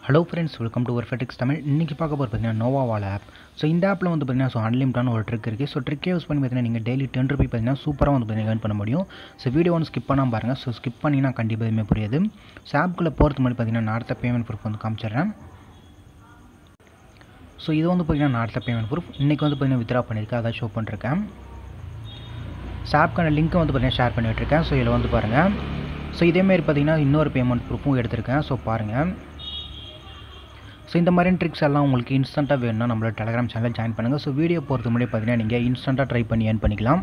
hello friends welcome to ஒர்ஃபெட்டிக்ஸ் தமிழ் இன்றைக்கி பார்க்க போகிற பார்த்தீங்கன்னா நோவாவால் ஆப் ஸோ இந்த ஆப்பில் வந்து பார்த்தீங்கன்னா ஸோ அன்லிமிட்டான ஒரு ட்ரிக் இருக்குது ஸோ ட்ரிக்கே யூஸ் பண்ணி பார்த்தீங்கன்னா நீங்கள் டெய்லி டென் ருபி பார்த்தீங்கன்னா சூப்பராக வந்து பார்த்தீங்கன்னா earn பண்ண முடியும் ஸோ வீடியோ ஒன்று ஸ்கிப் பண்ணாமல் பாருங்கள் ஸோ ஸ்கிப் பண்ணிங்கன்னா கண்டிப்பாக எதுவுமே புரியாது ஸோ ஆப்புக்குள்ளே போகிறதுக்கு முன்னாடி பார்த்தீங்கன்னா நான் அடுத்த பேமெண்ட் ப்ரூஃப் வந்து காமிச்சிடுறேன் ஸோ இது வந்து பார்த்தீங்கன்னா நான் அடுத்த பேமெண்ட் ப்ரூஃப் இன்றைக்கி வந்து பார்த்தீங்கன்னா வித்ரா பண்ணியிருக்கேன் அதை ஷோ பண்ணிருக்கேன் ஸோ ஆப்க்கான லிங்க்கை வந்து பார்த்தீங்கன்னா ஷேர் பண்ணி விட்டுருக்கேன் ஸோ இதில் வந்து பாருங்கள் ஸோ இதேமாரி பார்த்தீங்கன்னா இன்னொரு பேமெண்ட் ப்ரூஃபும் எடுத்திருக்கேன் ஸோ பாருங்கள் ஸோ இந்த மாதிரி ட்ரிக்ஸ் எல்லாம் உங்களுக்கு இன்ஸ்டண்ட்டாக வேணும்னா நம்மளோட டெலிகிராம் சேனலில் ஜாயின் பண்ணுங்கள் ஸோ வீடியோ போகிறது முன்னாடி பார்த்தீங்கன்னா நீங்கள் இன்ஸ்டண்ட்டாக ட்ரை பண்ணி ஏர்ன் பண்ணிக்கலாம்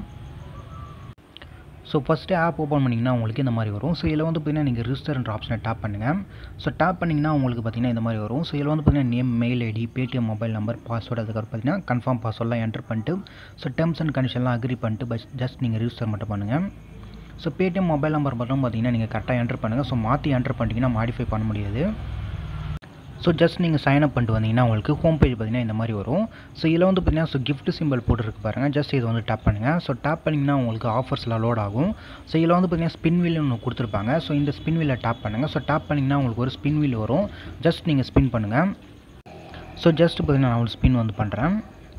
ஸோ ஃபஸ்ட்டு ஆப் ஓப்பன் பண்ணிங்கன்னா உங்களுக்கு இந்த மாதிரி வரும் ஸோ இதில் வந்து பார்த்தீங்கன்னா நீங்கள் ரிஜிஸ்டர்ன்ற ஆப்ஷனை டேப் பண்ணுங்கள் ஸோ டேப் பண்ணிங்கன்னா உங்களுக்கு பார்த்தீங்கன்னா இந்த மாதிரி வரும் ஸோ இதில் வந்து பார்த்தீங்கன்னா name mail ID Paytm mobile number password அதுக்கப்புறம் பார்த்தீங்கன்னா கன்ஃபார்ம் பாஸ்வேர்டெலாம் என்டர் பண்ணிட்டு ஸோ டேர்ம்ஸ் அண்ட் கண்டிஷன்லாம் அக்ரி பண்ணிட்டு பஸ் ஜஸ்ட் நீங்கள் ரிஜிஸ்டர் மட்டும் பண்ணுங்கள் ஸோ பேடிஎம் மொபைல் நம்பர் மட்டும் பார்த்தீங்கன்னா நீங்கள் கரெக்டாக என்டர் பண்ணுங்கள் ஸோ மாற்றி என்டர் பண்ணிட்டீங்கன்னா மாடிஃபை பண்ண முடியாது ஸோ ஜஸ்ட் நீங்கள் சைன் அப் பண்ணிட்டு வந்தீங்கன்னா உங்களுக்கு ஹோம் பேஜ் பார்த்தீங்கன்னா இந்த மாதிரி வரும் ஸோ இதில் வந்து பார்த்தீங்கன்னா ஸோ கிஃப்ட் சிம்பிள் போட்டுருக்கு பாருங்கள் ஜஸ்ட் இது வந்து டேப் பண்ணுங்கள் ஸோ டேப் பண்ணிங்கன்னா உங்களுக்கு ஆஃபர்ஸ்லாம் லோட் ஆகும் ஸோ இதில் வந்து பார்த்தீங்கன்னா ஸ்பின் வீல் ஒன்று கொடுத்துருப்பாங்க ஸோ இந்த ஸ்பின் வீலை டேப் பண்ணுங்கள் ஸோ டேப் பண்ணிங்கன்னா உங்களுக்கு ஒரு ஸ்பின் வீல் வரும் ஜஸ்ட் நீங்கள் ஸ்பின் பண்ணுங்கள் ஸோ ஜஸ்ட் பார்த்தீங்கன்னா நான் ஒரு ஸ்பின் வந்து பண்ணுறேன்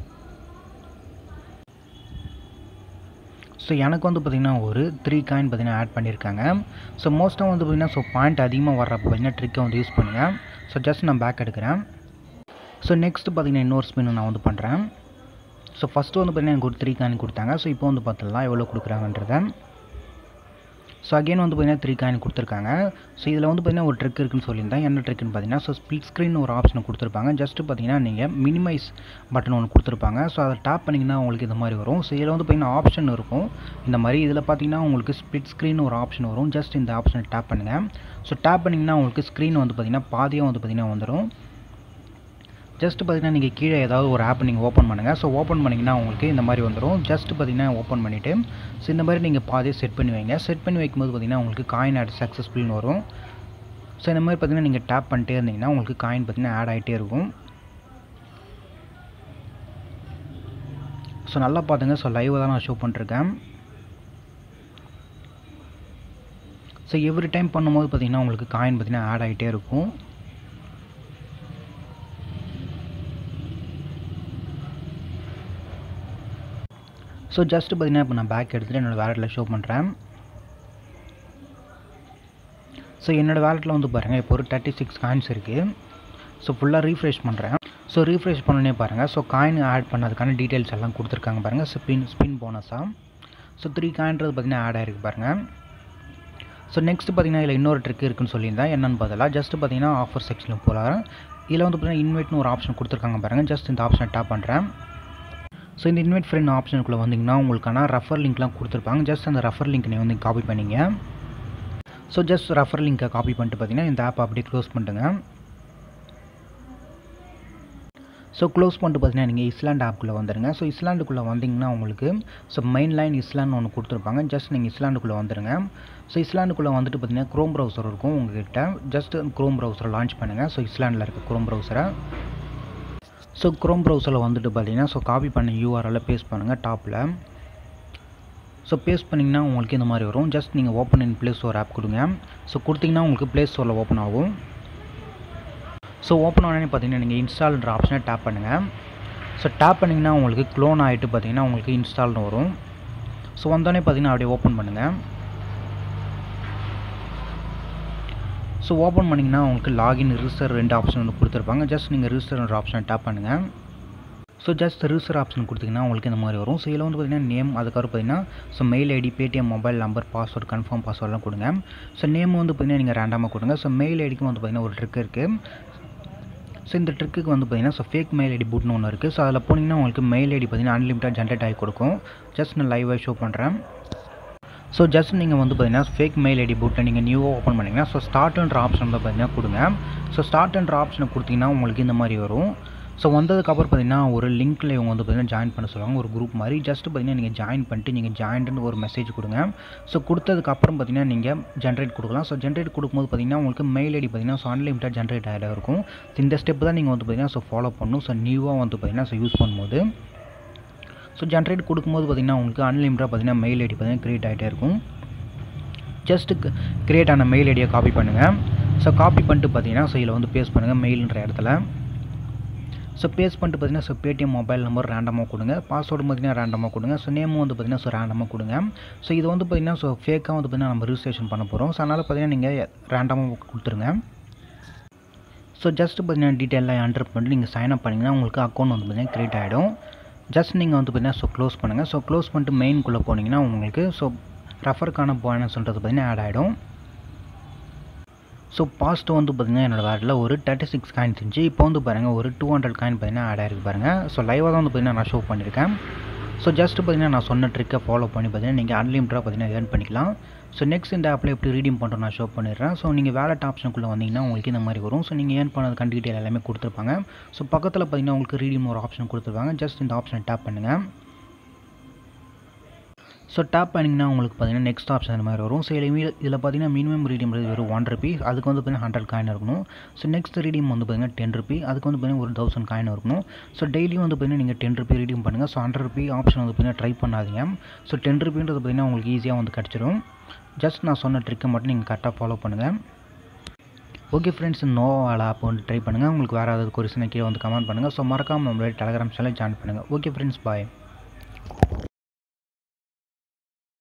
ஸோ எனக்கு வந்து பார்த்திங்கன்னா ஒரு த்ரீ காயின் பார்த்திங்கன்னா ஆட் பண்ணியிருக்காங்க ஸோ மோஸ்ட்டாக வந்து பார்த்திங்கன்னா ஸோ பாயிண்ட் அதிகமாக வர்றப்போ பார்த்திங்கன்னா ட்ரிக்கை வந்து யூஸ் பண்ணுங்கள் ஸோ ஜஸ்ட் நான் பேக் எடுக்கிறேன் ஸோ நெக்ஸ்ட்டு பார்த்திங்கன்னா இன்னொரு ஸ்பின் நான் வந்து பண்ணுறேன் ஸோ ஃபஸ்ட்டு வந்து பார்த்திங்கன்னா எனக்கு ஒரு த்ரீ காயின் கொடுத்தாங்க ஸோ இப்போ வந்து பார்த்துடலாம் எவ்வளோ கொடுக்குறாங்கன்றத ஸோ அகைன் வந்து பார்த்திங்கன்னா த்ரீ காயின் கொடுத்துருக்காங்க ஸோ இதில் வந்து பார்த்திங்கன்னா ஒரு ட்ரிக் இருக்குன்னு சொல்லியிருந்தேன் என்ன ட்ரிக்னு பார்த்தீங்கன்னா ஸோ ஸ்பிளிட் ஸ்க்ரீன் ஒரு ஆப்ஷன் கொடுத்துருப்பாங்க ஜஸ்ட்டு பார்த்தீங்கன்னா நீங்கள் மினிமைஸ் பட்டன் ஒன்று கொடுத்துருப்பாங்க ஸோ அதை டேப் பண்ணிங்கன்னா உங்களுக்கு இந்த மாதிரி வரும் ஸோ இதில் வந்து பார்த்திங்கன்னா ஆப்ஷன் இருக்கும் இந்த மாதிரி இதில் பார்த்தீங்கன்னா உங்களுக்கு ஸ்பிளிட் ஸ்க்ரீன் ஒரு ஆப்ஷன் வரும் ஜஸ்ட் இந்த ஆப்ஷனை டேப் பண்ணுங்கள் ஸோ டேப் பண்ணிங்கன்னா உங்களுக்கு ஸ்க்ரீன் வந்து பார்த்திங்கன்னா பாதியாக வந்து பார்த்திங்கன்னா வந்துடும் ஜஸ்ட் பார்த்தீங்கன்னா நீங்கள் கீழே ஏதாவது ஒரு ஆப் நீங்கள் ஓப்பன் பண்ணுங்கள் ஸோ ஓப்பன் பண்ணிங்கன்னா உங்களுக்கு இந்த மாதிரி வந்துடும் ஜஸ்ட் பார்த்தீங்கன்னா ஓப்பன் பண்ணிவிட்டு ஸோ இந்த மாதிரி நீங்கள் பாதியை செட் பண்ணி வைங்க செட் பண்ணி வைக்கும்போது பார்த்தீங்கன்னா உங்களுக்கு காயின் ஆட் சக்ஸஸ்ஃபுல்னு வரும் ஸோ இந்த மாதிரி பார்த்தீங்கன்னா நீங்கள் டேப் பண்ணிட்டே இருந்தீங்கன்னா உங்களுக்கு காயின் பார்த்தீங்கன்னா ஆட் ஆகிட்டே இருக்கும் ஸோ நல்லா பார்த்துங்க ஸோ லைவாக தான் நான் ஷோ பண்ணிருக்கேன் ஸோ எவ்ரி டைம் பண்ணும்போது பார்த்தீங்கன்னா உங்களுக்கு காயின் பார்த்தீங்கன்னா ஆட் ஆகிட்டே இருக்கும் ஸோ ஜஸ்ட் பார்த்தீங்கன்னா இப்போ நான் பேக் எடுத்துகிட்டு என்னோடய வேலெட்டில் ஷோ பண்ணுறேன் ஸோ என்னோடய வேலெட்டில் வந்து பாருங்கள் இப்போ ஒரு தேர்ட்டி சிக்ஸ் காயின்ஸ் இருக்குது ஸோ ஃபுல்லாக ரீஃப்ரெஷ் பண்ணுறேன் ஸோ ரீஃப்ரெஷ் பண்ணனே பாருங்கள் ஸோ காயின் ஆட் பண்ணதுக்கான டீட்டெயில்ஸ் எல்லாம் கொடுத்துருக்காங்க பாருங்கள் ஸ்பின் ஸ்பின் போனஸாக ஸோ த்ரீ காயின்றது பார்த்தீங்கன்னா ஆட் ஆகிருக்கு பாருங்கள் ஸோ நெக்ஸ்ட் பார்த்தீங்கன்னா இதில் இன்னொரு ட்ரிக் இருக்குன்னு சொல்லியிருந்தேன் என்னென்னு பார்த்தலாம் ஜஸ்ட் பார்த்தீங்கன்னா ஆஃபர் செக்ஷனில் போகலாம் இதில் வந்து பார்த்தீங்கன்னா இன்வைட்னு ஒரு ஆப்ஷன் கொடுத்துருக்காங்க பாருங்கள் ஜஸ்ட் இந்த ஆப்ஷனை டேப் பண்ணுறேன் ஸோ இந்த இன்வைட் ஃப்ரெண்ட் ஆப்ஷனுக்குள்ளே வந்தீங்கன்னா உங்களுக்கான ரெஃபர் லிங்க்லாம் கொடுத்துருப்பாங்க ஜஸ்ட் அந்த ரெஃபர் லிங்க் நீங்கள் வந்து காப்பி பண்ணிங்க ஸோ ஜஸ்ட் ரெஃபர் லிங்க்கை காப்பி பண்ணிட்டு பார்த்தீங்கன்னா இந்த ஆப் அப்படியே க்ளோஸ் பண்ணிட்டுங்க ஸோ க்ளோஸ் பண்ணிட்டு பார்த்தீங்கன்னா நீங்கள் இஸ்லாண்ட் ஆப்புக்குள்ளே வந்துடுங்க ஸோ இஸ்லாண்டுக்குள்ளே வந்தீங்கன்னா உங்களுக்கு ஸோ மெயின் லைன் இஸ்லாண்ட் ஒன்று கொடுத்துருப்பாங்க ஜஸ்ட் நீங்கள் இஸ்லாண்டுக்குள்ளே வந்துடுங்க ஸோ இஸ்லாண்டுக்குள்ளே வந்துட்டு பார்த்தீங்கன்னா க்ரோம் ப்ரௌசர் இருக்கும் உங்ககிட்ட ஜஸ்ட் க்ரோம் ப்ரௌசரை லான்ச் பண்ணுங்கள் ஸோ இஸ்லாண்டில் இருக்க க்ரோம் ப்ரௌசரை ஸோ க்ரோம் ப்ரௌசரில் வந்துட்டு பார்த்தீங்கன்னா ஸோ காப்பி பண்ண யூஆர்எல்ல பேஸ்ட் பண்ணுங்கள் டாப்பில் ஸோ பேஸ்ட் பண்ணிங்கன்னா உங்களுக்கு இந்த மாதிரி வரும் ஜஸ்ட் நீங்கள் open in Play Store app கொடுங்க ஸோ கொடுத்தீங்கன்னா உங்களுக்கு ப்ளே ஸ்டோரில் ஓப்பன் ஆகும் ஸோ ஓப்பன் ஆனே பார்த்தீங்கன்னா நீங்கள் இன்ஸ்டால்ன்ற ஆப்ஷனை டேப் பண்ணுங்கள் ஸோ டேப் பண்ணிங்கன்னா உங்களுக்கு க்ளோன் ஆகிட்டு பார்த்தீங்கன்னா உங்களுக்கு இன்ஸ்டால்னு வரும் ஸோ வந்தோடனே பார்த்தீங்கன்னா அப்படியே ஓப்பன் பண்ணுங்கள் ஸோ ஓப்பன் பண்ணிங்கன்னா உங்களுக்கு லாகின் ரிஜிஸ்டர் ரெண்டு ஆப்ஷன் வந்து கொடுத்துருப்பாங்க ஜஸ்ட் நீங்கள் ரிஜிஸ்டர்ன்ற ஆப்ஷனை டேப் பண்ணுங்கள் ஸோ ஜஸ்ட் ரிஜிஸ்டர் ஆப்ஷன் கொடுத்தீங்கன்னா உங்களுக்கு இந்த மாதிரி வரும் ஸோ இதில் வந்து பார்த்தீங்கன்னா நேம் அதுக்கப்புறம் பார்த்தீங்கன்னா so mail ID Paytm mobile number password confirm பாஸ்வேர்டெலாம் கொடுங்க ஸோ நேம் வந்து பார்த்தீங்கன்னா நீங்கள் ரேண்டமாக கொடுங்க ஸோ மெயில் ஐடிக்கும் வந்து பார்த்தீங்கன்னா ஒரு ட்ரிக் இருக்குது ஸோ இந்த ட்ரிக்கு வந்து பார்த்தீங்கன்னா ஸோ ஃபேக் மெயில் ஐடி பூட்னு ஒன்று இருக்குது ஸோ அதில் போனீங்கன்னா உங்களுக்கு மெயில் ஐடி பார்த்தீங்கன்னா அன்லிமிட்டட் ஜென்ரேட் ஆகி கொடுக்கும் ஜஸ்ட் நான் லைவாக ஷோ பண்ணுறேன் ஸோ ஜஸ்ட் நீங்கள் வந்து பார்த்தீங்கன்னா ஃபேக் மெயில் ஐடி பூட்டை நீங்கள் நியூவாக ஓப்பன் பண்ணிங்கன்னா ஸோ ஸ்டார்ட்ன்ற ஆப்ஷன் வந்து பார்த்தீங்கன்னா கொடுங்க ஸோ ஸ்டார்ட்ன்ற ஆப்ஷனை கொடுத்தீங்கன்னா உங்களுக்கு இந்த மாதிரி வரும் ஸோ வந்ததுக்கப்புறம் பார்த்தீங்கன்னா ஒரு லிங்க்கில் இவங்க வந்து பார்த்தீங்கன்னா ஜாயின் பண்ண சொல்லுவாங்க ஒரு குரூப் மாதிரி ஜஸ்ட் பார்த்தீங்கன்னா நீங்கள் ஜாயின் பண்ணிட்டு நீங்கள் ஜாயின்ட்னு ஒரு மெசேஜ் கொடுங்க ஸோ கொடுத்ததுக்கப்புறம் பார்த்தீங்கன்னா நீங்கள் ஜென்ரேட் கொடுக்கலாம் ஸோ ஜென்ரேட் கொடுக்கும்போது பார்த்தீங்கன்னா உங்களுக்கு மெயில் ஐடி பார்த்தீங்கன்னா ஸோ அன்லிமிட்டட் ஜென்ரேட் ஆகிட இருக்கும் இந்த ஸ்டெப் தான் நீங்கள் வந்து பார்த்தீங்கன்னா ஸோ ஃபாலோ பண்ணணும் ஸோ நியூவாக வந்து பார்த்தீங்கன்னா ஸோ யூஸ் பண்ணும்போது ஸோ ஜென்ரேட் கொடுக்கும்போது பார்த்தீங்கன்னா உங்களுக்கு அன்லிமிட்டாக பார்த்தீங்கன்னா மெயில் ஐடி பார்த்தீங்கன்னா க்ரியேட் ஆகிட்டே இருக்கும் ஜஸ்ட் க்ரியேட் ஆன மெயில் ஐடியை காப்பி பண்ணுங்கள் ஸோ காப்பி பண்ணிட்டு பார்த்தீங்கன்னா ஸோ இதில் வந்து பேஸ்ட் பண்ணுங்கள் மெயில்ன்ற இடத்துல ஸோ பேஸ்ட் பண்ணிட்டு பார்த்தீங்கன்னா ஸோ பேடிஎம் மொபைல் நம்பர் ரேண்டமாக கொடுங்க பாஸ்வேர்டு பார்த்தீங்கன்னா ரேண்டமாக கொடுங்க ஸோ நேமும் வந்து பார்த்தீங்கன்னா ஸோ ரேண்டமாக கொடுங்க ஸோ இது வந்து பார்த்தீங்கன்னா ஸோ ஃபேக்காக வந்து பார்த்தீங்கன்னா நம்ம ரிஜிஸ்ட்ரேஷன் பண்ண போகிறோம் ஸோ அதனால் பார்த்தீங்கன்னா நீங்கள் ரேண்டமாக கொடுத்துருங்க ஸோ ஜஸ்ட் பார்த்தீங்கன்னா டீட்டெயிலாக என்டர் பண்ணிட்டு நீங்கள் சைன் அப் பண்ணிங்கன்னா உங்களுக்கு அக்கௌண்ட் வந்து பார்த்தீங்கன்னா க்ரியேட் ஆகிடும் ஜஸ்ட் நீங்கள் வந்து பார்த்தீங்கன்னா ஸோ க்ளோஸ் பண்ணுங்கள் ஸோ க்ளோஸ் பண்ணிட்டு மெயின்குள்ளே போனீங்கன்னா உங்களுக்கு ஸோ ரெஃபருக்கான போனஸ்ன்றது பார்த்தீங்கன்னா ஆட் ஆகிடும் ஸோ பாஸ்ட் வந்து பார்த்திங்கன்னா என்னோடய வேரில் ஒரு தேர்ட்டி சிக்ஸ் காயின்ஸ் இருந்துச்சு இப்போ வந்து பாருங்கள் ஒரு டூ ஹண்ட்ரட் காயின் பார்த்தீங்கன்னா ஆட் ஆகிருக்கு பாருங்கள் ஸோ லைவாக தான் வந்து பார்த்திங்கன்னா நான் ஷோ பண்ணியிருக்கேன் ஸோ ஜஸ்ட் பார்த்தீங்கன்னா நான் சொன்ன ட்ரிக்கை ஃபாலோ பண்ணி பார்த்தீங்கன்னா நீங்கள் அன்லிமிட்டடாக பார்த்தீங்கன்னா ஏர்ன் பண்ணிக்கலாம் ஸோ நெக்ஸ்ட் இந்த ஆப்பில் எப்படி ரீடிங் பண்ணுறோம் நான் ஷோ பண்ணிடுறேன் ஸோ நீங்கள் வேலட் ஆப்ஷனுக்குள்ளே வந்தீங்கன்னா உங்களுக்கு இந்த மாதிரி வரும் ஸோ நீங்கள் ஏர்ன் பண்ணது கண்டு டீட்டெயில் எல்லாமே கொடுத்துருப்பாங்க ஸோ பக்கத்தில் பார்த்தீங்கன்னா உங்களுக்கு ரீடிங் ஒரு ஆப்ஷன் கொடுத்துருப்பாங்க ஜஸ்ட் இந்த ஆப்ஷனை டேப் பண்ணுங்கள் ஸோ டேப் பண்ணிங்கன்னா உங்களுக்கு பார்த்தீங்கன்னா நெக்ஸ்ட் ஆப்ஷன் அந்த மாதிரி வரும் ஸோ இதில் இதில் பார்த்தீங்கன்னா மினிமம் ரீடியம் வெறும் ஒன் ருபி அதுக்கு வந்து பார்த்தீங்கன்னா ஹண்ட்ரட் காயின் இருக்கணும் ஸோ நெக்ஸ்ட் ரீடியம் வந்து பார்த்தீங்கன்னா டென் ருபி அதுக்கு வந்து பார்த்தீங்கன்னா ஒரு தௌசண்ட் காயின் இருக்கணும் ஸோ டெய்லியும் வந்து பார்த்தீங்கன்னா நீங்கள் டென் ருபி ரீடியம் பண்ணுங்கள் ஸோ ஹண்ட்ரட் ருபி ஆப்ஷன் வந்து பார்த்தீங்கன்னா ட்ரை பண்ணாதீங்க ஸோ டென் ருபின்றது பார்த்தீங்கன்னா உங்களுக்கு ஈஸியாக வந்து கிடச்சிரும் ஜஸ்ட் நான் சொன்ன ட்ரிக்கை மட்டும் நீங்கள் கரெக்டாக ஃபாலோ பண்ணுங்கள் ஓகே ஃப்ரெண்ட்ஸ் நோவால ஆப் வந்து ட்ரை பண்ணுங்கள் உங்களுக்கு வேறு ஏதாவது கொரிசனை கீழே வந்து கமெண்ட் பண்ணுங்கள் ஸோ மறக்காமல் நம்மளுடைய டெலகிராம் சேனல் ஜாயின் பண்ணுங்கள் ஓகே ஃப்ரெண்ட்ஸ் பாய்